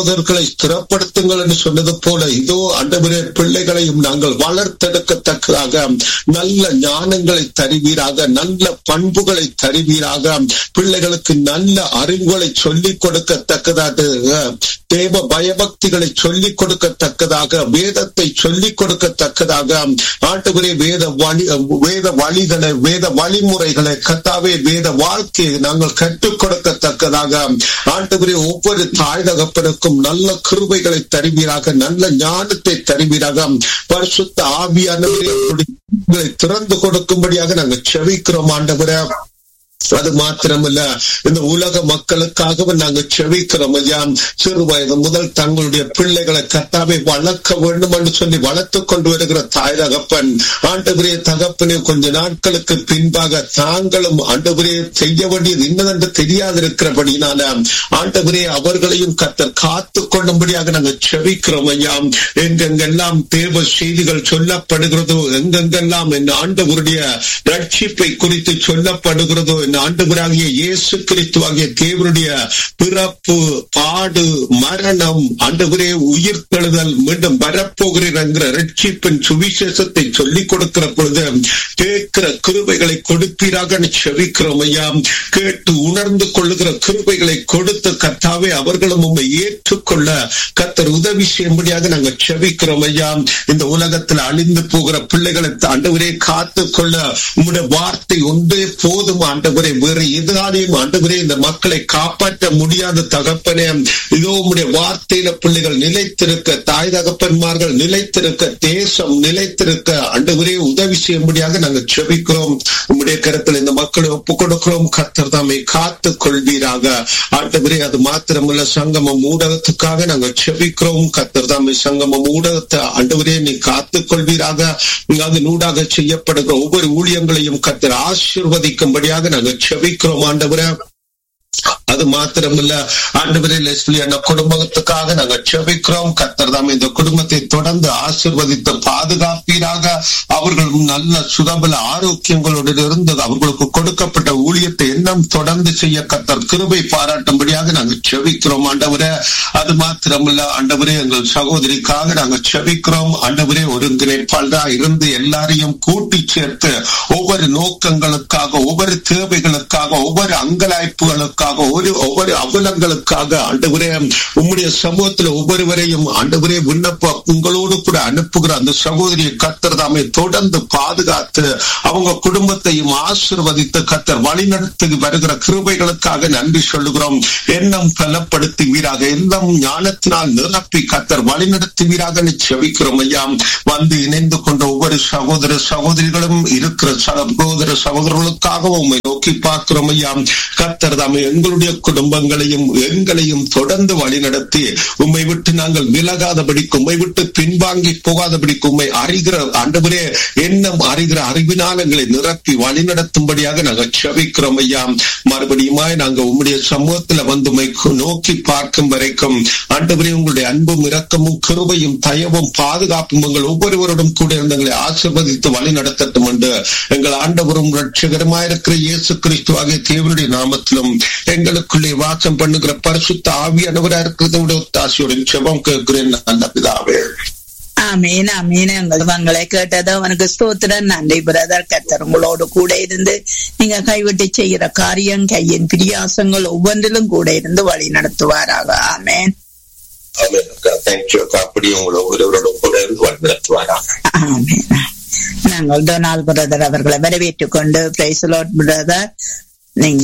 சகோதரர்களை ஸ்திரப்படுத்துங்கள் என்று சொன்னது போல இதோ அண்டவரே பிள்ளைகளையும் நாங்கள் வளர்த்தெடுக்கத்தக்கதாக நல்ல ஞானங்களை தருவீராக நல்ல பண்புகளை தருவீராக பிள்ளைகளுக்கு நல்ல அறிவுகளை சொல்லிக் கொடுக்கத்தக்கதாக தேவ பயபக்திகளை சொல்லிக் கொடுக்கத்தக்கதாக வேதத்தை சொல்லிக் கொடுக்கத்தக்கதாக ஆண்டவரே வேத வழி வேத வழிகளை வேத வழிமுறைகளை கத்தாவே வேத வாழ்க்கையை நாங்கள் கற்றுக் கொடுக்கத்தக்கதாக ஆண்டவரே ஒவ்வொரு தாய் தகப்பனுக்கும் நல்ல கிருபைகளை தருவீராக நல்ல ஞானத்தை தருவீராக பரிசுத்த ஆவியானவரை திறந்து கொடுக்கும்படியாக நாங்கள் செவிக்கிறோம் ஆண்டவரே அது மாத்திரமல்ல இந்த உலக மக்களுக்காகவும் நாங்கள் செவிக்கிறோம் ஐயா சிறு வயது முதல் தங்களுடைய பிள்ளைகளை கத்தாவை வளர்க்க வேண்டும் என்று சொல்லி வளர்த்துக் கொண்டு வருகிற தாய் தகப்பன் ஆண்டவரே தகப்பனே கொஞ்ச நாட்களுக்கு பின்பாக தாங்களும் ஆண்டவரே செய்ய வேண்டியது இன்னதென்று தெரியாதிருக்கிறபடினால ஆண்டவரே அவர்களையும் கத்தர் காத்து கொள்ளும்படியாக நாங்கள் செவிக்கிறோம் ஐயா எங்கெங்கெல்லாம் தேவ செய்திகள் சொல்லப்படுகிறதோ எங்கெங்கெல்லாம் என் ஆண்டவருடைய ரட்சிப்பை குறித்து சொல்லப்படுகிறதோ என் ஆண்டவராகிய இயேசு கிறிஸ்துவாகிய தேவனுடைய பிறப்பு பாடு மரணம் ஆண்டவரே உயிர் தெழுதல் மீண்டும் வரப்போகிறேன் என்கிற ரட்சிப்பின் சுவிசேஷத்தை சொல்லிக் கொடுக்கிற பொழுது கேட்கிற கிருபைகளை கொடுப்பீராக செவிக்கிறோம் ஐயா கேட்டு உணர்ந்து கொள்ளுகிற கிருபைகளை கொடுத்து கத்தாவே அவர்களும் உண்மை ஏற்றுக்கொள்ள கத்தர் உதவி செய்யும்படியாக நாங்கள் செவிக்கிறோம் ஐயா இந்த உலகத்தில் அழிந்து போகிற பிள்ளைகளை ஆண்டவரே காத்து கொள்ள உங்களுடைய வார்த்தை ஒன்றே போதும் ஆண்டவரே வேறு எதிராலையும் ஆண்டவரே இந்த மக்களை காப்பாற்ற முடியாத தகப்பனே இதோ உங்களுடைய வார்த்தையில பிள்ளைகள் நிலைத்திருக்க தாய் தகப்பன்மார்கள் நிலைத்திருக்க தேசம் நிலைத்திருக்க ஆண்டவரே உதவி செய்யும்படியாக நாங்கள் செபிக்கிறோம் உங்களுடைய கருத்தில் இந்த மக்களை ஒப்புக் கொடுக்கிறோம் கத்தர் தாமை காத்து கொள்வீராக ஆண்டவரே அது மாத்திரமல்ல சங்கமம் ஊடகத்துக்காக நாங்கள் செபிக்கிறோம் கத்தர் தாமை சங்கமம் ஊடகத்தை ஆண்டவரே நீ காத்து கொள்வீராக அது நூடாக செய்யப்படுகிற ஒவ்வொரு ஊழியங்களையும் கத்தர் ஆசிர்வதிக்கும்படியாக நாங்கள் செபிக்கிறோம் ஆண்டவரே அது மாத்திரமல்ல ஆண்டவரே லெஸ்லி அண்ணா குடும்பத்துக்காக நாங்கள் செபிக்கிறோம் கத்தர் தாம் இந்த குடும்பத்தை தொடர்ந்து ஆசிர்வதித்து பாதுகாப்பீராக அவர்களும் நல்ல சுகபல ஆரோக்கியங்களோடு இருந்து அவர்களுக்கு கொடுக்கப்பட்ட ஊழியத்தை எண்ணம் தொடர்ந்து செய்ய கத்தர் கிருபை பாராட்டும்படியாக நாங்கள் செபிக்கிறோம் ஆண்டவரே அது மாத்திரமல்ல ஆண்டவரே எங்கள் சகோதரிக்காக நாங்கள் செபிக்கிறோம் ஆண்டவரே ஒருங்கிணைப்பாளரா இருந்து எல்லாரையும் கூட்டி சேர்த்து ஒவ்வொரு நோக்கங்களுக்காக ஒவ்வொரு தேவைகளுக்காக ஒவ்வொரு அங்கலாய்ப்புகளுக்காக ஒரு ஒவ்வொரு அவலங்களுக்காக ஆண்டவரே உம்முடைய சமூகத்தில் ஒவ்வொருவரையும் ஆண்டவரே விண்ணப்ப உங்களோடு கூட அனுப்புகிற அந்த சகோதரியை கத்தர் தாமே தொடர்ந்து பாதுகாத்து அவங்க குடும்பத்தையும் ஆசிர்வதித்து கத்தர் வழிநடத்தி வருகிற கிருபைகளுக்காக நன்றி சொல்லுகிறோம் எண்ணம் பலப்படுத்துவீராக எண்ணம் ஞானத்தினால் நிரப்பி கத்தர் வழிநடத்துவீராக செவிக்கிறோம் ஐயா வந்து இணைந்து கொண்ட ஒவ்வொரு சகோதர சகோதரிகளும் இருக்கிற சகோதர சகோதரர்களுக்காக உண்மை நோக்கி பார்க்கிறோம் ஐயா கத்தர் தாமே எங்களுடைய குடும்பங்களையும் எங்களையும் தொடர்ந்து வழிநடத்தி உண்மை விட்டு நாங்கள் விலகாதபடிக்கு உண்மை விட்டு பின்வாங்கி போகாதபடிக்கு உண்மை அறிகிற ஆண்டவரே எண்ணம் அறிகிற அறிவினால் எங்களை நிரப்பி வழிநடத்தும்படியாக நாங்கள் செவிக்கிறோம் ஐயா மறுபடியுமாய் நாங்கள் உம்முடைய சமூகத்துல வந்து உம்மை நோக்கி பார்க்கும் வரைக்கும் ஆண்டவரே உங்களுடைய அன்பும் இரக்கமும் கிருபையும் தயவும் பாதுகாப்பும் எங்கள் ஒவ்வொருவரோடும் கூட இருந்து எங்களை ஆசிர்வதித்து வழி நடத்தட்டும் என்று எங்கள் ஆண்டவரும் ரட்சகரமாயிருக்கிற இயேசு கிறிஸ்து ஆகிய தேவனுடைய நாமத்திலும் எங்களுக்குள்ளே வாசம் பண்ணுகிற பரிசுத்த ஆவியானவரா இருக்கிறதோட ஒத்தாசியோட செபம் கேட்கிறேன் நல்ல பிதாவே ஆமீன் ஆமீன் எங்கள் உங்களை கேட்டது அவனுக்கு ஸ்தோத்திரம் நன்றி பிரதர் கத்தர் உங்களோடு கூட இருந்து நீங்க கைவிட்டு செய்கிற காரியம் கையின் பிரியாசங்கள் ஒவ்வொன்றிலும் கூட இருந்து வழி நடத்துவாராக ஆமேன் தேங்க்யூ அப்படி உங்களை ஒவ்வொருவரோட கூட இருந்து வழி நடத்துவாராக ஆமேன் நாங்கள் டொனால்ட் பிரதர் அவர்களை வரவேற்றுக் கொண்டு பிரைஸ்லோட் பிரதர் நீங்க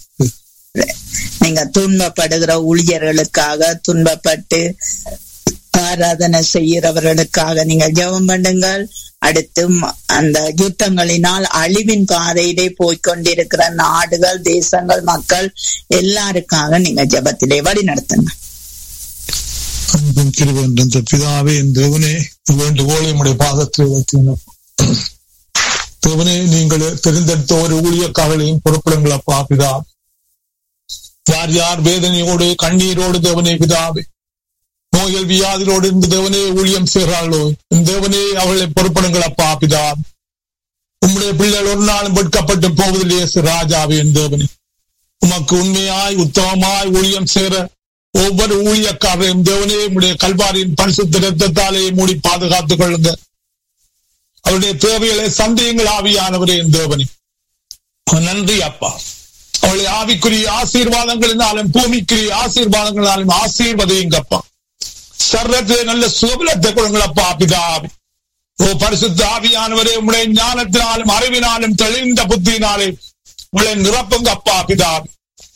நீங்க துன்பப்படுகிற ஊழியர்களுக்காக துன்பப்பட்டு ஆராதனை செய்கிறவர்களுக்காக நீங்கள் ஜெபம் பண்ணுங்கள் அடுத்து அந்த யுத்தங்களினால் அழிவின் பாதையிலே போய்கொண்டிருக்கிற நாடுகள் தேசங்கள் மக்கள் எல்லாருக்காக நீங்க ஜெபத்திலே வழி நடத்துங்க அன்பும் கிருவென்ற பிதாவே என் தேவனே வேண்டுகோளை உடைய பாதத்தில் வைத்தீங்க தேவனே நீங்கள் தெரிந்தெடுத்த ஒரு ஊழியக்காரர்களையும் பொறுப்பிடுங்கள் அப்பா பிதா யார் யார் வேதனையோடு கண்ணீரோடு தேவனே பிதாவே நோய்கள் வியாதிகளோடு இருந்து தேவனே ஊழியம் செய்கிறார்களோ தேவனே அவர்களை பொறுப்படுங்கள் அப்பா பிதா உம்முடைய பிள்ளைகள் ஒரு நாளும் வெட்கப்பட்டு போவதில்லையே ராஜாவே என் தேவனே உமக்கு உண்மையாய் உத்தமமாய் ஊழியம் செய்கிற ஒவ்வொரு ஊழியக்காரரையும் தேவனே உடைய கல்வாரியின் பரிசுத்த ரத்தத்தாலே மூடி பாதுகாத்துக் கொள்ளுங்க அவருடைய தேவைகளை சந்தேகங்கள் ஆவியானவரே என் தேவனே நன்றி அப்பா அவளை ஆவிக்குரிய ஆசீர்வாதங்களினாலும் பூமிக்குரிய ஆசீர்வாதங்களினாலும் ஆசீர்வதையுங்கப்பா சர்வத்திலே நல்ல சுகபலத்தை கொடுங்களப்பா பிதாவி ஓ பரிசுத்த ஆவியானவரே உங்களுடைய ஞானத்தினாலும் அறிவினாலும் தெளிந்த புத்தியினாலே உங்களை நிரப்புங்க அப்பா பிதாவி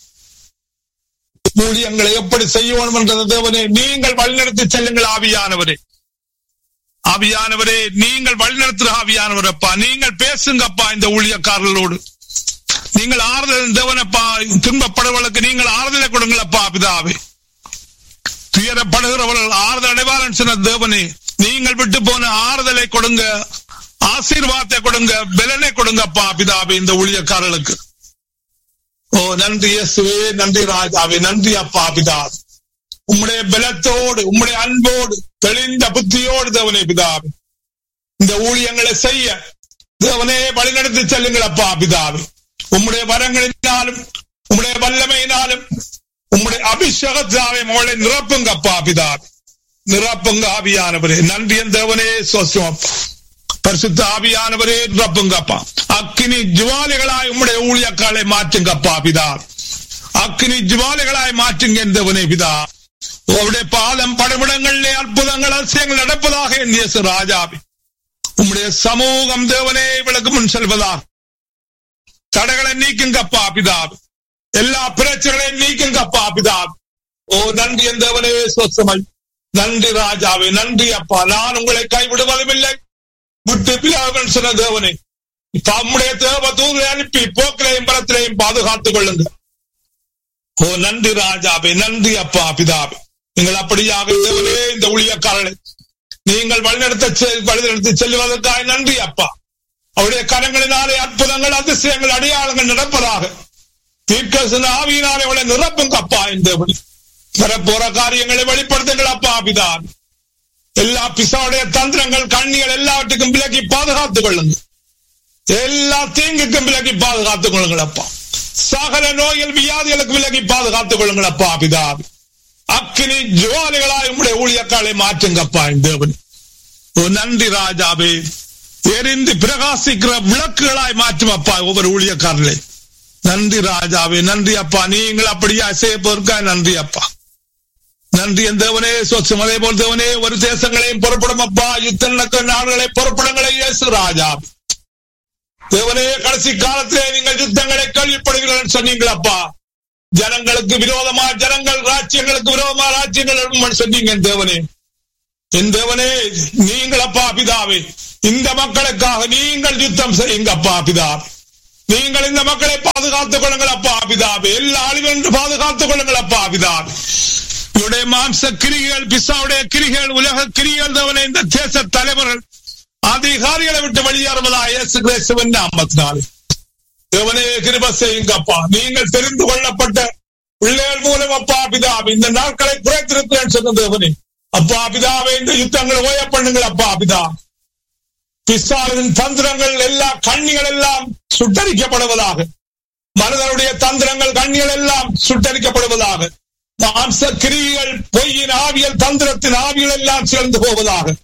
ஊழியங்களை எப்படி செய்ய வேண்டும் என்ற தேவனே நீங்கள் வழிநடத்தி செல்லுங்கள் ஆவியானவரே ஆவியானவரே நீங்கள் வழிநடத்துற ஆவியானவர் அப்பா நீங்கள் பேசுங்கப்பா இந்த ஊழியக்காரர்களோடு நீங்கள் ஆறுதல் தேவனப்பா துன்பப்படுவர்களுக்கு நீங்கள் ஆறுதலை கொடுங்களப்பா பிதாவே துயரப்படுகிறவர்கள் ஆறுதல் அடைவாரன் சொன்ன தேவனே நீங்கள் விட்டு போன ஆறுதலை கொடுங்க ஆசீர்வாதத்தை கொடுங்க பலனை கொடுங்கப்பா பிதாவே இந்த ஊழியக்காரர்களுக்கு ஓ நன்றி இயேசுவே நன்றி ராஜாவே நன்றி அப்பா பிதா உம்முடைய பலத்தோடு உம்முடைய அன்போடு தெளிந்த புத்தியோடு தேவனே பிதாவே இந்த ஊழியங்களை செய்ய தேவனே வழிநடத்தி செல்லுங்கள் அப்பா பிதாவே உம்முடைய வரங்களினாலும் உம்முடைய வல்லமையினாலும் உம்முடைய அபிஷேகத்தாவை மகளை நிரப்புங்க அப்பா பிதாவே நிரப்புங்க ஆவியானவரே நன்றி என் தேவனே சோசம் பரிசுத்த ஆவியானவரே நிரப்புங்கப்பா அக்கினி ஜுவாலிகளாய் உம்முடைய ஊழியக்காலை மாற்றுங்கப்பா பிதா அக்கினி ஜுவாலிகளாய் மாற்றுங்க எந்தவனே பிதா உங்களுடைய பாலம் படவிடங்களிலே அற்புதங்கள் அதிசயங்கள் நடப்பதாக என் இயேசு ராஜாவி உம்முடைய சமூகம் தேவனே விளக்கு முன் செல்வதாக தடைகளை நீக்குங்கப்பா பிதாவு எல்லா பிரச்சனைகளையும் நீக்குங்கப்பா பிதாவு ஓ நன்றி என் தேவனே சொசமை நன்றி ராஜாவே நன்றி அப்பா நான் உங்களை கைவிடுவதும் இல்லை விட்டு பிலாவன் சொன்ன தேவனே தம்முடைய தேவ தூதை அனுப்பி போக்கிலையும் பலத்திலையும் பாதுகாத்துக் கொள்ளுங்க ஓ நன்றி ராஜாவே நன்றி அப்பா பிதாவே நீங்கள் அப்படியாக தேவனே இந்த ஊழியக்காரனை நீங்கள் வழிநடத்த வழிநடத்தி செல்வதற்காக நன்றி அப்பா அவருடைய கரங்களினாலே அற்புதங்கள் அதிசயங்கள் அடையாளங்கள் நடப்பதாக தீர்க்க ஆவியினாலே அவளை நிரப்புங்க அப்பா இந்த வரப்போற காரியங்களை வெளிப்படுத்துங்கள் அப்பா பிதான் எல்லா பிசாவுடைய தந்திரங்கள் கண்ணிகள் எல்லாவற்றுக்கும் விலக்கி பாதுகாத்துக் கொள்ளுங்க எல்லா தீங்குக்கும் விலக்கி பாதுகாத்துக் கொள்ளுங்கள் அப்பா சகல நோய்கள் வியாதிகளுக்கு விலகி பாதுகாத்துக் கொள்ளுங்கள் அப்பா பிதா அக்கினி ஜுவாலிகளாய் உங்களுடைய ஊழியக்காலை மாற்றுங்கப்பா தேவன் நன்றி ராஜாவே எரிந்து பிரகாசிக்கிற விளக்குகளாய் மாற்றும் அப்பா ஒவ்வொரு ஊழியக்காரர்களே நன்றி ராஜாவே நன்றி அப்பா நீங்கள் அப்படியா செய்ய போருக்கா நன்றி அப்பா நன்றி என் தேவனே சொச்சம் அதே போல் தேவனே ஒரு தேசங்களையும் புறப்படும் அப்பா யுத்த நடக்கிற நாடுகளை புறப்படங்களை இயேசு ராஜா தேவனே கடைசி காலத்திலே நீங்கள் யுத்தங்களை கேள்விப்படுகிறீர்கள் சொன்னீங்களப்பா ஜனங்களுக்கு விரோதமா ஜனங்கள் ராஜ்யங்களுக்கு விரோதமா ராஜ்யங்கள் சொன்னீங்க தேவனே என் தேவனே நீங்கள் அப்பா பிதாவே இந்த மக்களுக்காக நீங்கள் யுத்தம் செய்யுங்க அப்பா பிதாவே நீங்கள் இந்த மக்களை பாதுகாத்துக் கொள்ளுங்கள் அப்பா பிதாவே எல்லா அழிவென்று பாதுகாத்துக் கொள்ளுங்கள் அப்பா பிதாவே இவருடைய மாம்ச கிரிகள் பிசாவுடைய கிரிகள் உலக கிரிகள் தவனை இந்த தேச தலைவர்கள் அதிகாரிகளை விட்டு வெளியேறுவதா இயேசு கிரேசுவன் நாமத்தினாலே தேவனே கிருப செய்யுங்கப்பா நீங்கள் தெரிந்து கொள்ளப்பட்ட பிள்ளைகள் மூலம் அப்பா பிதாவே இந்த நாட்களை குறைத்திருக்கிறேன் சொன்ன தேவனே அப்பா பிதாவே இந்த யுத்தங்களை ஓய பண்ணுங்கள் அப்பா பிதா பிசாவின் தந்திரங்கள் எல்லா கண்ணிகள் எல்லாம் சுட்டரிக்கப்படுவதாக மனிதனுடைய தந்திரங்கள் கண்ணிகள் எல்லாம் சுட்டரிக்கப்படுவதாக மாம்ச கிரிகள் பொய்யின் ஆவியல் தந்திரத்தின் ஆவியல் எல்லாம் சேர்ந்து போவதாக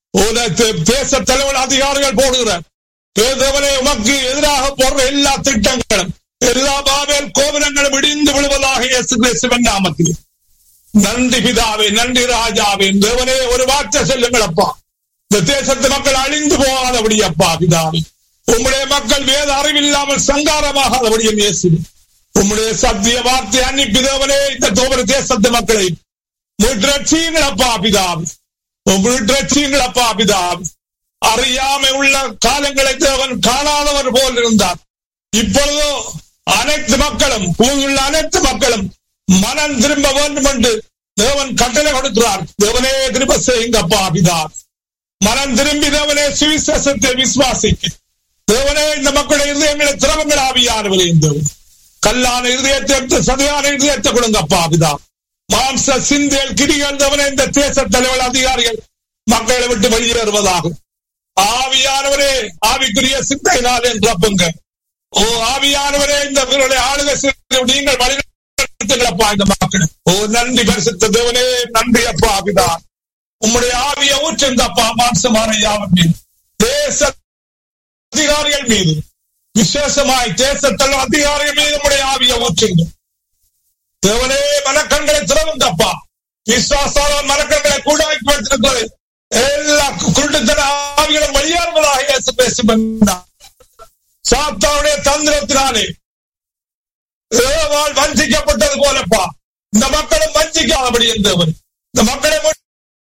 தேச தலைவர் அதிகாரிகள் போடுகிற தேவனே உமக்கு எதிராக போடுற எல்லா திட்டங்களும் எல்லா பாவேல் கோபுரங்களும் இடிந்து விழுவதாக இயேசு கிறிஸ்துவன் நாமத்தில் நன்றி பிதாவே நன்றி ராஜாவே தேவனே ஒரு வார்த்தை சொல்லுங்கள் அப்பா இந்த தேசத்து மக்கள் அழிந்து போகாதபடி அப்பா பிதாவே உம்முடைய மக்கள் வேத அறிவில்லாமல் சங்காரமாகாதபடியும் இயேசு உம்முடைய சத்திய வார்த்தை அன்னிப்பி தேவனே இந்த தோபர தேசத்து மக்களை மீட்டரட்சியுங்கள் அப்பா பிதாவே மீட்டரட்சியுங்கள் அப்பா பிதாவே அறியாமை உள்ள காலங்களை தேவன் காணாதவர் போல் இருந்தார் இப்பொழுதோ அனைத்து மக்களும் பூமியுள்ள அனைத்து மக்களும் மனம் திரும்ப வேண்டும் என்று தேவன் கட்டளை கொடுக்கிறார் தேவனே திரும்ப செய்யுங்கப்பா பிதா மனம் திரும்பி தேவனே சுவிசேஷத்தை விசுவாசிக்க தேவனே இந்த மக்களுடைய இருதயங்களை திரவங்கள் ஆவியானவரே தேவன் கல்லான இருதயத்தை எடுத்து சதையான இருதயத்தை கொடுங்கப்பா பிதா மாம்ச சிந்தேல் கிரிகள் தேவனே இந்த தேச தலைவர் அதிகாரிகள் மக்களை விட்டு வெளியேறுவதாகும் ஆவியானவரே ஆவிக்குரிய சிந்தையினால் என்றப்புங்க ஓ ஆவியானவரே இந்த ஆளுகை நீங்கள் வழி நடத்துங்களப்பா இந்த மக்கள் ஓ நன்றி பரிசுத்த தேவனே நன்றி அப்பா அபிதான் உம்முடைய ஆவிய ஊற்றுங்கப்பா மாம்சமான யாவர் மீது தேச அதிகாரிகள் மீது விசேஷமாய் தேசத்தில் அதிகாரிகள் மீது உம்முடைய ஆவிய ஊற்றுங்க தேவனே மனக்கண்களை திறவுங்கப்பா விசுவாசால மனக்கண்களை கூடாக்கி வைத்திருக்கிறது எல்லா குருட்டுத்தன ஆவிகளும் வழியாறுவதாக இயேசு பேசும் சாத்தாவுடைய தந்திரத்தினாலே ஏவாள் வஞ்சிக்கப்பட்டது போலப்பா இந்த மக்களும் வஞ்சிக்காதபடி இருந்தவர் இந்த மக்களை